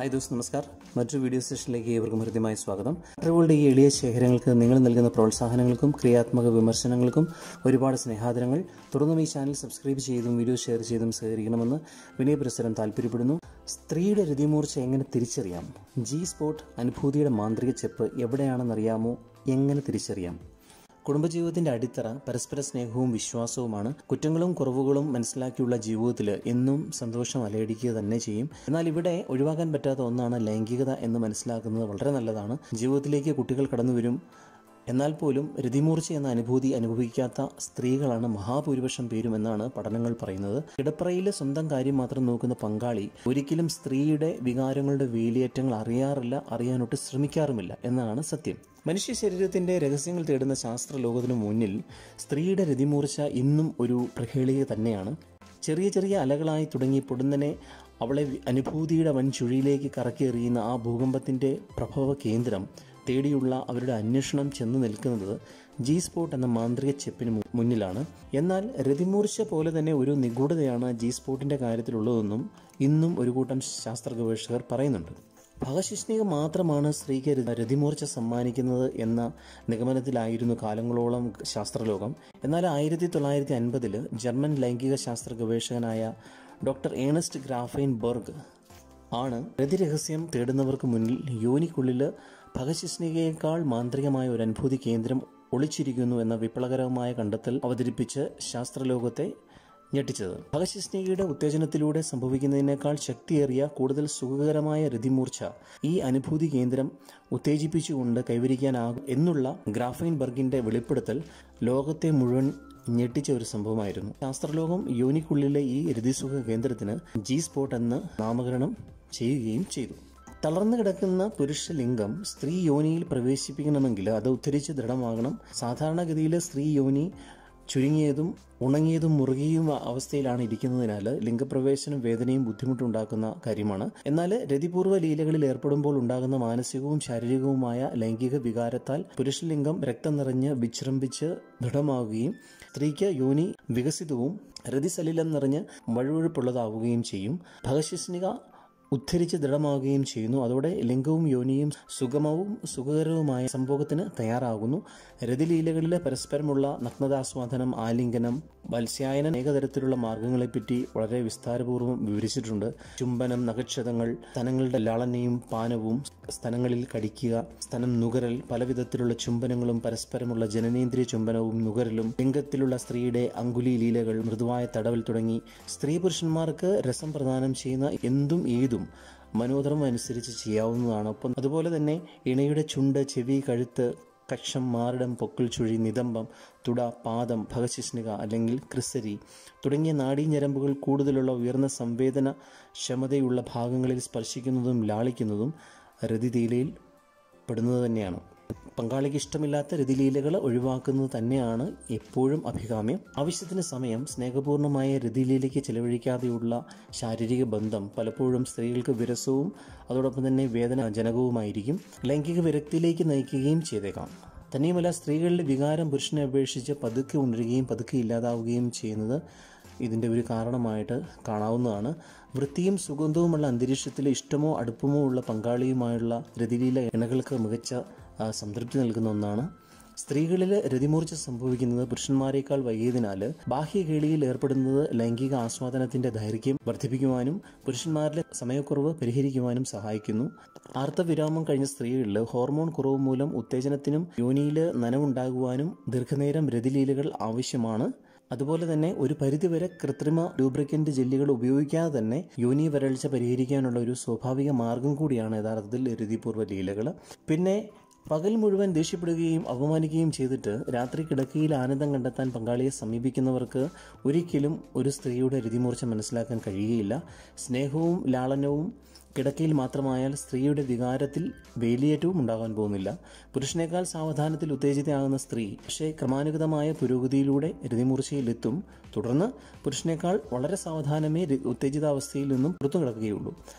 hi those നമസ്കാർ മറ്റൊരു video സെഷനിലേക്ക് ഏവർക്കും ഹൃദ്യമായ സ്വാഗതം അറിവുകളുടെ ഈ എളിയ ശേഖരങ്ങൾക്ക് നിങ്ങൾ നൽകുന്ന പ്രോത്സാഹനങ്ങൾക്കും ക്രിയാത്മക വിമർശനങ്ങൾക്കും ഒരുപാട് സ്നേഹാദരങ്ങൾ തുടർന്നും ഈ ചാനൽ സബ്സ്ക്രൈബ് ചെയ്തും വീഡിയോ ഷെയർ ചെയ്തും സഹകരിക്കണമെന്ന് വിനയപുരസരം താല്പര്യപ്പെടുന്നു സ്ത്രീയുടെ രതിമൂർച്ച എങ്ങനെ തിരിച്ചറിയാം ജി സ്പോട്ട് അനുഭൂതിയുടെ മാന്ത്രിക ചെപ്പ് എവിടെയാണെന്നറിയാമോ എങ്ങനെ തിരിച്ചറിയാം കുടുംബജീവിതത്തിന്റെ അടിത്തറ പരസ്പര സ്നേഹവും വിശ്വാസവുമാണ് കുറ്റങ്ങളും കുറവുകളും മനസ്സിലാക്കിയുള്ള ജീവിതത്തിൽ എന്നും സന്തോഷം അലയടിക്കുക തന്നെ ചെയ്യും എന്നാൽ ഇവിടെ ഒഴിവാക്കാൻ പറ്റാത്ത ഒന്നാണ് ലൈംഗികത എന്ന് മനസ്സിലാക്കുന്നത് വളരെ നല്ലതാണ് ജീവിതത്തിലേക്ക് കുട്ടികൾ കടന്നു വരും എന്നാൽ പോലും രതിമൂർച്ച എന്ന അനുഭൂതി അനുഭവിക്കാത്ത സ്ത്രീകളാണ് മഹാഭൂരിപക്ഷം പേരും എന്നാണ് പഠനങ്ങൾ പറയുന്നത് കിടപ്പറയിലെ സ്വന്തം കാര്യം മാത്രം നോക്കുന്ന പങ്കാളി ഒരിക്കലും സ്ത്രീയുടെ വികാരങ്ങളുടെ വേലിയേറ്റങ്ങൾ അറിയാറില്ല അറിയാനൊട്ട് ശ്രമിക്കാറുമില്ല എന്നാണ് സത്യം മനുഷ്യ ശരീരത്തിന്റെ രഹസ്യങ്ങൾ തേടുന്ന ശാസ്ത്ര ലോകത്തിനു മുന്നിൽ സ്ത്രീയുടെ രതിമൂർച്ച ഇന്നും ഒരു പ്രഹേളിക തന്നെയാണ് ചെറിയ ചെറിയ അലകളായി തുടങ്ങി പൊടുന്നനെ അവളെ അനുഭൂതിയുടെ വൻ ചുഴിയിലേക്ക് കറക്കിയെറിയുന്ന ആ ഭൂകമ്പത്തിന്റെ പ്രഭവ കേന്ദ്രം തേടിയുള്ള അവരുടെ അന്വേഷണം ചെന്ന് നിൽക്കുന്നത് ജി സ്പോട്ട് എന്ന മാന്ത്രിക ചെപ്പിന് മു- മുന്നിലാണ് എന്നാൽ രതിമൂർച്ച പോലെ തന്നെ ഒരു നിഗൂഢതയാണ് ജി സ്പോട്ടിന്റെ കാര്യത്തിലുള്ളതെന്നും ഇന്നും ഒരു കൂട്ടം ശാസ്ത്ര ഗവേഷകർ പറയുന്നുണ്ട് ഭഗശിഷ്ണിക മാത്രമാണ് സ്ത്രീക്ക് ര- രതിമൂർച്ച സമ്മാനിക്കുന്നത് എന്ന നിഗമനത്തിലായിരുന്നു കാലങ്ങളോളം ശാസ്ത്രലോകം എന്നാൽ ആയിരത്തി തൊള്ളായിരത്തി അൻപതിൽ ജർമ്മൻ ലൈംഗിക ശാസ്ത്ര ഗവേഷകനായ ഡോക്ടർ ഏണസ്റ്റ് ഗ്രാഫൈൻ ബർഗ് ആണ് രതിരഹസ്യം തേടുന്നവർക്ക് മുന്നിൽ യോനിക്കുള്ളിൽ ഭഗശിഷ്ണികയേക്കാൾ മാന്ത്രികമായ ഒരു അനുഭൂതി കേന്ദ്രം ഒളിച്ചിരിക്കുന്നു എന്ന വിപ്ലവകരമായ കണ്ടെത്തൽ അവതരിപ്പിച്ച് ശാസ്ത്രലോകത്തെ ഞെട്ടിച്ചത് ഭഗശിഷ്ണികയുടെ ഉത്തേജനത്തിലൂടെ സംഭവിക്കുന്നതിനേക്കാൾ ശക്തിയേറിയ കൂടുതൽ സുഖകരമായ രതിമൂർച്ച ഈ അനുഭൂതി കേന്ദ്രം ഉത്തേജിപ്പിച്ചുകൊണ്ട് കൈവരിക്കാനാകും എന്നുള്ള ഗ്രാഫൈൻ ബർഗിന്റെ വെളിപ്പെടുത്തൽ ലോകത്തെ മുഴുവൻ ഞെട്ടിച്ച ഒരു സംഭവമായിരുന്നു ശാസ്ത്രലോകം യോനിക്കുള്ളിലെ ഈ രതിസുഖ കേന്ദ്രത്തിന് ജി സ്പോട്ട് എന്ന് നാമകരണം ചെയ്യുകയും ചെയ്തു തളർന്നു കിടക്കുന്ന പുരുഷ ലിംഗം സ്ത്രീ യോനിയിൽ പ്രവേശിപ്പിക്കണമെങ്കിൽ അത് ഉദ്ധരിച്ച് ദൃഢമാകണം സാധാരണഗതിയിൽ സ്ത്രീ യോനി ചുരുങ്ങിയതും ഉണങ്ങിയതും മുറുകിയും അവസ്ഥയിലാണ് ഇരിക്കുന്നതിനാൽ ലിംഗപ്രവേശനം വേദനയും ബുദ്ധിമുട്ടുണ്ടാക്കുന്ന കാര്യമാണ് എന്നാൽ രതിപൂർവ്വ ലീലകളിൽ ഏർപ്പെടുമ്പോൾ ഉണ്ടാകുന്ന മാനസികവും ശാരീരികവുമായ ലൈംഗിക വികാരത്താൽ പുരുഷലിംഗം രക്തം നിറഞ്ഞ് വിജൃംഭിച്ച് ദൃഢമാവുകയും സ്ത്രീക്ക് യോനി വികസിതവും രതിസലിലം നിറഞ്ഞ് വഴുവഴുപ്പുള്ളതാവുകയും ചെയ്യും ഭഗശിഷ്ണിക ഉദ്ധരിച്ച് ദൃഢമാവുകയും ചെയ്യുന്നു അതോടെ ലിംഗവും യോനിയും സുഗമവും സുഖകരവുമായ സംഭോഗത്തിന് തയ്യാറാകുന്നു രതിലീലകളിലെ പരസ്പരമുള്ള നഗ്നതാസ്വാദനം ആലിംഗനം വത്സ്യായനം ഏകതരത്തിലുള്ള മാർഗങ്ങളെപ്പറ്റി വളരെ വിസ്താരപൂർവ്വം വിവരിച്ചിട്ടുണ്ട് ചുംബനം നഖക്ഷതങ്ങൾ സ്തനങ്ങളുടെ ലാളനയും പാനവും സ്തനങ്ങളിൽ കടിക്കുക സ്തനം നുകരൽ പലവിധത്തിലുള്ള ചുംബനങ്ങളും പരസ്പരമുള്ള ജനനേന്ദ്രിയ ചുംബനവും നുകരലും ലിംഗത്തിലുള്ള സ്ത്രീയുടെ അങ്കുലി ലീലകൾ മൃദുവായ തടവൽ തുടങ്ങി സ്ത്രീ പുരുഷന്മാർക്ക് രസം പ്രദാനം ചെയ്യുന്ന എന്തും ഏതും മനോധർമ്മം അനുസരിച്ച് ചെയ്യാവുന്നതാണ് ഒപ്പം അതുപോലെ തന്നെ ഇണയുടെ ചുണ്ട് ചെവി കഴുത്ത് കക്ഷം മാറിടം പൊക്കിൾ ചുഴി നിതംബം തുട പാദം ഭഗശിഷ്ണിക അല്ലെങ്കിൽ ക്രിസരി തുടങ്ങിയ നാഡീഞരമ്പുകൾ കൂടുതലുള്ള ഉയർന്ന സംവേദന ക്ഷമതയുള്ള ഭാഗങ്ങളിൽ സ്പർശിക്കുന്നതും ലാളിക്കുന്നതും രതിതീലയിൽ പെടുന്നത് തന്നെയാണ് പങ്കാളിക്ക് ഇഷ്ടമില്ലാത്ത രതിലീലകൾ ഒഴിവാക്കുന്നത് തന്നെയാണ് എപ്പോഴും അഭികാമ്യം ആവശ്യത്തിന് സമയം സ്നേഹപൂർണ്ണമായ രതിലീലയ്ക്ക് ചെലവഴിക്കാതെയുള്ള ശാരീരിക ബന്ധം പലപ്പോഴും സ്ത്രീകൾക്ക് വിരസവും അതോടൊപ്പം തന്നെ വേദനാജനകവുമായിരിക്കും ലൈംഗിക വിരക്തിയിലേക്ക് നയിക്കുകയും ചെയ്തേക്കാം തന്നെയുമല്ല സ്ത്രീകളിലെ വികാരം പുരുഷനെ അപേക്ഷിച്ച് പതുക്കെ ഉണരുകയും പതുക്കെ ഇല്ലാതാവുകയും ചെയ്യുന്നത് ഇതിൻ്റെ ഒരു കാരണമായിട്ട് കാണാവുന്നതാണ് വൃത്തിയും സുഗന്ധവുമുള്ള അന്തരീക്ഷത്തിൽ ഇഷ്ടമോ അടുപ്പമോ ഉള്ള പങ്കാളിയുമായുള്ള രതിലീല ഇണകൾക്ക് മികച്ച ആ, സംതൃപ്തി നൽകുന്ന ഒന്നാണ് സ്ത്രീകളിൽ രതിമൂർച്ച സംഭവിക്കുന്നത് പുരുഷന്മാരെക്കാൾ വൈകിയതിനാൽ ബാഹ്യകേളിയിൽ ഏർപ്പെടുന്നത് ലൈംഗിക ആസ്വാദനത്തിന്റെ ദൈർഘ്യം വർദ്ധിപ്പിക്കുവാനും പുരുഷന്മാരിലെ സമയക്കുറവ് പരിഹരിക്കുവാനും സഹായിക്കുന്നു ആർത്തവിരാമം കഴിഞ്ഞ സ്ത്രീകളിൽ ഹോർമോൺ കുറവ് മൂലം ഉത്തേജനത്തിനും യോനിയിൽ നനവുണ്ടാകുവാനും ദീർഘനേരം രതിലീലകൾ ആവശ്യമാണ് അതുപോലെ തന്നെ ഒരു പരിധിവരെ കൃത്രിമ ലൂബ്രിക്കന്റ് ജെല്ലുകൾ ഉപയോഗിക്കാതെ തന്നെ യോനി വരൾച്ച പരിഹരിക്കാനുള്ള ഒരു സ്വാഭാവിക മാർഗം കൂടിയാണ് യഥാർത്ഥത്തിൽ രതിപൂർവ്വ ലീലകൾ പിന്നെ പകൽ മുഴുവൻ ദേഷ്യപ്പെടുകയും അവമാനിക്കുകയും ചെയ്തിട്ട് രാത്രി കിടക്കയിൽ ആനന്ദം കണ്ടെത്താൻ പങ്കാളിയെ സമീപിക്കുന്നവർക്ക് ഒരിക്കലും ഒരു സ്ത്രീയുടെ രതിമൂർച്ച മനസ്സിലാക്കാൻ കഴിയുകയില്ല സ്നേഹവും ലാളനവും കിടക്കയിൽ മാത്രമായാൽ സ്ത്രീയുടെ വികാരത്തിൽ വേലിയേറ്റവും ഉണ്ടാകാൻ പോകുന്നില്ല പുരുഷനേക്കാൾ സാവധാനത്തിൽ ഉത്തേജിതയാകുന്ന സ്ത്രീ പക്ഷേ ക്രമാനുഗതമായ പുരോഗതിയിലൂടെ രതിമൂർച്ചയിലെത്തും തുടർന്ന് പുരുഷനേക്കാൾ വളരെ സാവധാനമേ ര- ഉത്തേജിതാവസ്ഥയിൽ നിന്നും പുറത്തു കിടക്കുകയുള്ളൂ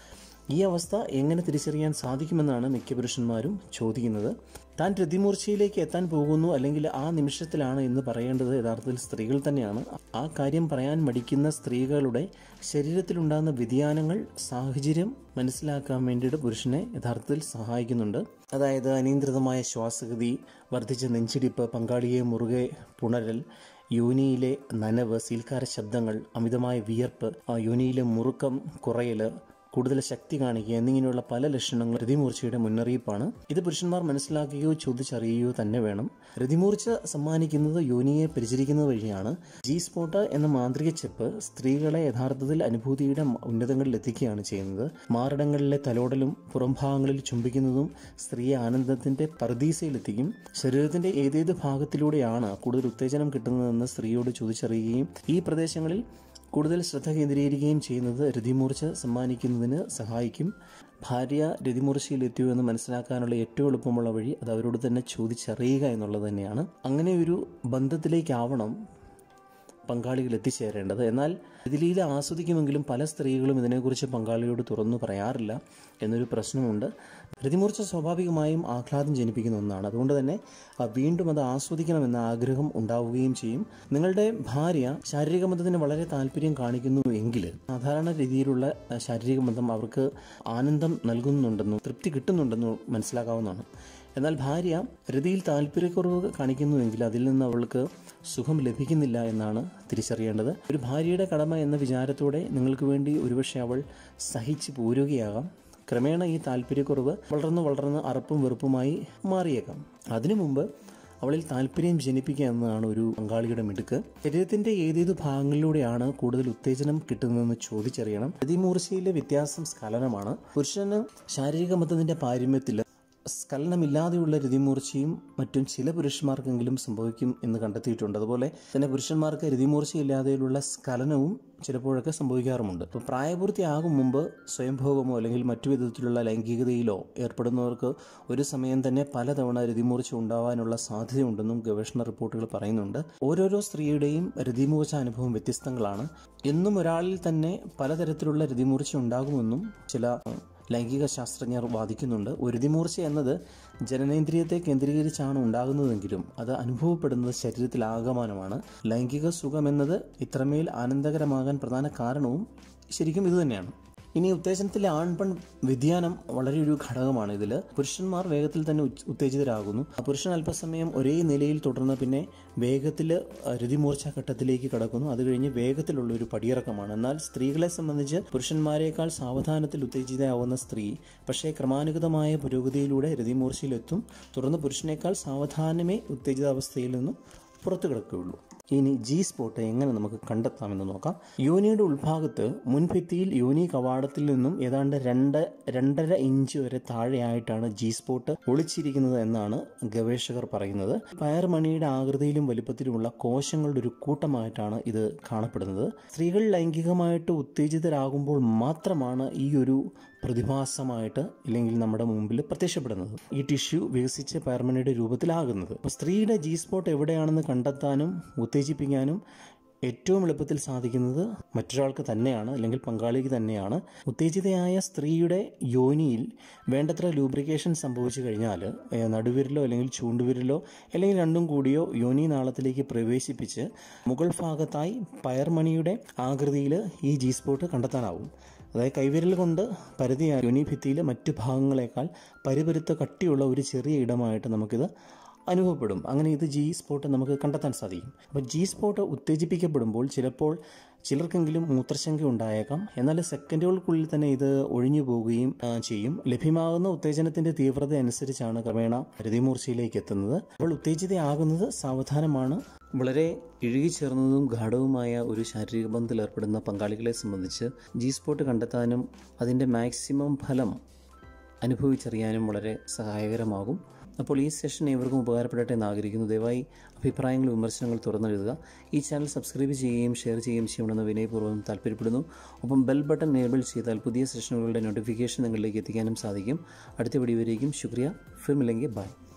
ഈ അവസ്ഥ എങ്ങനെ തിരിച്ചറിയാൻ സാധിക്കുമെന്നാണ് മിക്ക പുരുഷന്മാരും ചോദിക്കുന്നത് താൻ രതിമൂർച്ചയിലേക്ക് എത്താൻ പോകുന്നു അല്ലെങ്കിൽ ആ നിമിഷത്തിലാണ് എന്ന് പറയേണ്ടത് യഥാർത്ഥത്തിൽ സ്ത്രീകൾ തന്നെയാണ് ആ കാര്യം പറയാൻ മടിക്കുന്ന സ്ത്രീകളുടെ ശരീരത്തിലുണ്ടാകുന്ന വ്യതിയാനങ്ങൾ സാഹചര്യം മനസ്സിലാക്കാൻ വേണ്ടിയിട്ട് പുരുഷനെ യഥാർത്ഥത്തിൽ സഹായിക്കുന്നുണ്ട് അതായത് അനിയന്ത്രിതമായ ശ്വാസഗതി വർദ്ധിച്ച നെഞ്ചിടിപ്പ് പങ്കാളിയെ മുറുകെ പുണരൽ യോനിയിലെ നനവ് സീൽക്കാര ശബ്ദങ്ങൾ അമിതമായ വിയർപ്പ് ആ യോനിയിലെ മുറുക്കം കുറയൽ കൂടുതൽ ശക്തി കാണിക്കുക എന്നിങ്ങനെയുള്ള പല ലക്ഷണങ്ങൾ രതിമൂർച്ചയുടെ മുന്നറിയിപ്പാണ് ഇത് പുരുഷന്മാർ മനസ്സിലാക്കുകയോ ചോദിച്ചറിയുകയോ തന്നെ വേണം രതിമൂർച്ച സമ്മാനിക്കുന്നത് യോനിയെ പരിചരിക്കുന്നത് വഴിയാണ് ജി സ്പോട്ട് എന്ന മാന്ത്രിക ചെപ്പ് സ്ത്രീകളെ യഥാർത്ഥത്തിൽ അനുഭൂതിയുടെ ഉന്നതങ്ങളിൽ എത്തിക്കുകയാണ് ചെയ്യുന്നത് മാറിടങ്ങളിലെ തലോടലും പുറംഭാഗങ്ങളിൽ ചുംബിക്കുന്നതും സ്ത്രീയെ ആനന്ദത്തിന്റെ പർദീസയിലെത്തിക്കും ശരീരത്തിന്റെ ഏതേത് ഭാഗത്തിലൂടെയാണ് കൂടുതൽ ഉത്തേജനം കിട്ടുന്നതെന്ന് സ്ത്രീയോട് ചോദിച്ചറിയുകയും ഈ പ്രദേശങ്ങളിൽ കൂടുതൽ ശ്രദ്ധ കേന്ദ്രീകരിക്കുകയും ചെയ്യുന്നത് രതിമൂർച്ച സമ്മാനിക്കുന്നതിന് സഹായിക്കും ഭാര്യ രതിമൂർച്ചയിലെത്തിയോ എന്ന് മനസ്സിലാക്കാനുള്ള ഏറ്റവും എളുപ്പമുള്ള വഴി അത് അവരോട് തന്നെ ചോദിച്ചറിയുക എന്നുള്ളത് തന്നെയാണ് അങ്ങനെ ഒരു ബന്ധത്തിലേക്കാവണം പങ്കാളികൾ എത്തിച്ചേരേണ്ടത് എന്നാൽ ഇതിലീല ആസ്വദിക്കുമെങ്കിലും പല സ്ത്രീകളും ഇതിനെക്കുറിച്ച് പങ്കാളിയോട് തുറന്നു പറയാറില്ല എന്നൊരു പ്രശ്നമുണ്ട് രതിമൂർച്ച സ്വാഭാവികമായും ആഹ്ലാദം ജനിപ്പിക്കുന്ന ഒന്നാണ് അതുകൊണ്ട് തന്നെ ആ, വീണ്ടും അത് ആസ്വദിക്കണമെന്ന ആഗ്രഹം ഉണ്ടാവുകയും ചെയ്യും നിങ്ങളുടെ ഭാര്യ ശാരീരിക ബന്ധത്തിന് വളരെ താല്പര്യം കാണിക്കുന്നു എങ്കിൽ സാധാരണ രീതിയിലുള്ള ആ, ശാരീരിക ബന്ധം അവർക്ക് ആനന്ദം നൽകുന്നുണ്ടെന്നും തൃപ്തി കിട്ടുന്നുണ്ടെന്നും മനസ്സിലാക്കാവുന്നതാണ് എന്നാൽ ഭാര്യ രതിയിൽ താല്പര്യക്കുറവ് കാണിക്കുന്നുവെങ്കിൽ അതിൽ നിന്ന് അവൾക്ക് സുഖം ലഭിക്കുന്നില്ല എന്നാണ് തിരിച്ചറിയേണ്ടത് ഒരു ഭാര്യയുടെ കടമ എന്ന വിചാരത്തോടെ നിങ്ങൾക്ക് വേണ്ടി ഒരുപക്ഷെ അവൾ സഹിച്ചു പോരുകയാകാം ക്രമേണ ഈ താല്പര്യക്കുറവ് വളർന്ന് വളർന്ന് അറപ്പും വെറുപ്പുമായി മാറിയേക്കാം അതിനു മുമ്പ് അവളിൽ താല്പര്യം ജനിപ്പിക്കുക എന്നതാണ് ഒരു പങ്കാളിയുടെ മിടുക്ക് ശരീരത്തിന്റെ ഏതേത് ഭാഗങ്ങളിലൂടെയാണ് കൂടുതൽ ഉത്തേജനം കിട്ടുന്നതെന്ന് ചോദിച്ചറിയണം രതിമൂർച്ചയിലെ വ്യത്യാസം സ്ഖലനമാണ് പുരുഷന് ശാരീരിക ബന്ധത്തിന്റെ പാരമ്യത്തിൽ സ്ഖലനമില്ലാതെയുള്ള രതിമൂർച്ചയും മറ്റും ചില പുരുഷന്മാർക്കെങ്കിലും സംഭവിക്കും എന്ന് കണ്ടെത്തിയിട്ടുണ്ട് അതുപോലെ തന്നെ പുരുഷന്മാർക്ക് രതിമൂർച്ചയില്ലാതെയുള്ള സ്ഖലനവും ചിലപ്പോഴൊക്കെ സംഭവിക്കാറുമുണ്ട് അപ്പോൾ പ്രായപൂർത്തിയാകും മുമ്പ് സ്വയംഭോഗമോ അല്ലെങ്കിൽ മറ്റു വിധത്തിലുള്ള ലൈംഗികതയിലോ ഏർപ്പെടുന്നവർക്ക് ഒരു സമയം തന്നെ പലതവണ രതിമൂർച്ച ഉണ്ടാവാനുള്ള സാധ്യതയുണ്ടെന്നും ഗവേഷണ റിപ്പോർട്ടുകൾ പറയുന്നുണ്ട് ഓരോരോ സ്ത്രീയുടെയും രതിമൂർച്ച അനുഭവം വ്യത്യസ്തങ്ങളാണ് എന്നും ഒരാളിൽ തന്നെ പലതരത്തിലുള്ള രതിമൂർച്ച ഉണ്ടാകുമെന്നും ചില ലൈംഗിക ശാസ്ത്രജ്ഞർ വാദിക്കുന്നുണ്ട് ഒരു രതിമൂർച്ച എന്നത് ജനനേന്ദ്രിയത്തെ കേന്ദ്രീകരിച്ചാണ് ഉണ്ടാകുന്നതെങ്കിലും അത് അനുഭവപ്പെടുന്നത് ശരീരത്തിൽ ആകമാനമാണ് ലൈംഗിക സുഖം എന്നത് ഇത്രമേൽ ആനന്ദകരമാകാൻ പ്രധാന കാരണവും ശരിക്കും ഇതുതന്നെയാണ് ഇനി ഉത്തേജനത്തിലെ ആൺപെൺ വ്യതിയാനം വളരെ ഒരു ഘടകമാണ് ഇതിൽ പുരുഷന്മാർ വേഗത്തിൽ തന്നെ ഉച്ച്- ഉത്തേജിതരാകുന്നു ആ പുരുഷൻ അല്പസമയം ഒരേ നിലയിൽ തുടർന്ന് പിന്നെ വേഗത്തിൽ രതിമൂർച്ച ഘട്ടത്തിലേക്ക് കടക്കുന്നു അത് കഴിഞ്ഞ് വേഗത്തിലുള്ള ഒരു പടിയിറക്കമാണ് എന്നാൽ സ്ത്രീകളെ സംബന്ധിച്ച് പുരുഷന്മാരെക്കാൾ സാവധാനത്തിൽ ഉത്തേജിതയാവുന്ന സ്ത്രീ പക്ഷേ ക്രമാനുഗതമായ പുരോഗതിയിലൂടെ രതിമൂർച്ചയിലെത്തും തുടർന്ന് പുരുഷനേക്കാൾ സാവധാനമേ ഉത്തേജിതാവസ്ഥയിൽ നിന്നും പുറത്തു കിടക്കുകയുള്ളൂ ഇനി ജി സ്പോട്ട് എങ്ങനെ നമുക്ക് കണ്ടെത്താമെന്ന് നോക്കാം യോനിയുടെ ഉൾഭാഗത്ത് മുൻഭിത്തിയിൽ യോനി കവാടത്തിൽ നിന്നും ഏതാണ്ട് രണ്ട് രണ്ടര ഇഞ്ച് വരെ താഴെയായിട്ടാണ് ജി സ്പോട്ട് ഒളിച്ചിരിക്കുന്നത് എന്നാണ് ഗവേഷകർ പറയുന്നത് പയർമണിയുടെ ആകൃതിയിലും വലിപ്പത്തിലുമുള്ള കോശങ്ങളുടെ ഒരു കൂട്ടമായിട്ടാണ് ഇത് കാണപ്പെടുന്നത് സ്ത്രീകൾ ലൈംഗികമായിട്ട് ഉത്തേജിതരാകുമ്പോൾ മാത്രമാണ് ഈ ഒരു പ്രതിഭാസമായിട്ട് ഇല്ലെങ്കിൽ നമ്മുടെ മുമ്പിൽ പ്രത്യക്ഷപ്പെടുന്നത് ഈ ടിഷ്യൂ വികസിച്ച് പയർമണിയുടെ രൂപത്തിലാകുന്നത് അപ്പോൾ സ്ത്രീയുടെ ജി സ്പോട്ട് എവിടെയാണെന്ന് കണ്ടെത്താനും ഉത്തേജിപ്പിക്കാനും ഏറ്റവും എളുപ്പത്തിൽ സാധിക്കുന്നത് മറ്റൊരാൾക്ക് തന്നെയാണ് അല്ലെങ്കിൽ പങ്കാളിക്ക് തന്നെയാണ് ഉത്തേജിതയായ സ്ത്രീയുടെ യോനിയിൽ വേണ്ടത്ര ലൂബ്രിക്കേഷൻ സംഭവിച്ചു കഴിഞ്ഞാൽ ഏഹ്, നടുവിരലോ അല്ലെങ്കിൽ ചൂണ്ടുവിരലോ അല്ലെങ്കിൽ രണ്ടും കൂടിയോ യോനി നാളത്തിലേക്ക് പ്രവേശിപ്പിച്ച് മുകൾ ഭാഗത്തായി പയർമണിയുടെ ആകൃതിയിൽ ഈ ജി സ്പോട്ട് കണ്ടെത്താനാവും അതായത് കൈവിരൽ കൊണ്ട് പരതിയ യോനി ഭിത്തിയിലെ മറ്റു ഭാഗങ്ങളെക്കാൾ പരിപരുത്ത കട്ടിയുള്ള ഒരു ചെറിയ ഇടമായിട്ട് നമുക്കിത് അനുഭവപ്പെടും അങ്ങനെ ഇത് ജി സ്പോട്ട് നമുക്ക് കണ്ടെത്താൻ സാധിക്കും അപ്പോൾ ജി സ്പോട്ട് ഉത്തേജിപ്പിക്കപ്പെടുമ്പോൾ ചിലപ്പോൾ ചിലർക്കെങ്കിലും മൂത്രശങ്ക ഉണ്ടായേക്കാം എന്നാൽ സെക്കൻഡുകൾക്കുള്ളിൽ തന്നെ ഇത് ഒഴിഞ്ഞു പോവുകയും ആ, ചെയ്യും ലഭ്യമാകുന്ന ഉത്തേജനത്തിന്റെ തീവ്രത അനുസരിച്ചാണ് ക്രമേണ രതിമൂർച്ചയിലേക്ക് എത്തുന്നത് അപ്പോൾ ഉത്തേജിതയാകുന്നത് സാവധാനമാണ് വളരെ ഇഴുകിച്ചേർന്നതും ഗാഠവുമായ ഒരു ശാരീരിക ബന്ധത്തിൽ ഏർപ്പെടുന്ന പങ്കാളികളെ സംബന്ധിച്ച് ജി സ്പോട്ട് കണ്ടെത്താനും അതിൻ്റെ മാക്സിമം ഫലം അനുഭവിച്ചറിയാനും വളരെ സഹായകരമാകും അപ്പോൾ ഈ സെഷൻ ഏവർക്കും ഉപകാരപ്പെടട്ടെ എന്ന് ആഗ്രഹിക്കുന്നു ദയവായി അഭിപ്രായങ്ങൾ വിമർശനങ്ങൾ തുറന്നെഴുതുക ഈ ചാനൽ സബ്സ്ക്രൈബ് ചെയ്യുകയും ഷെയർ ചെയ്യുകയും ചെയ്യണമെന്ന് വിനയപൂർവ്വം താല്പര്യപ്പെടുന്നു ഒപ്പം ബെൽ ബട്ടൺ എനേബിൾ ചെയ്താൽ പുതിയ സെഷനുകളുടെ നോട്ടിഫിക്കേഷൻ നിങ്ങളിലേക്ക് എത്തിക്കാനും സാധിക്കും അടുത്ത വീഡിയോ വരേക്കും ശുക്രിയ ഫിർമില്ലെങ്കിൽ ബൈ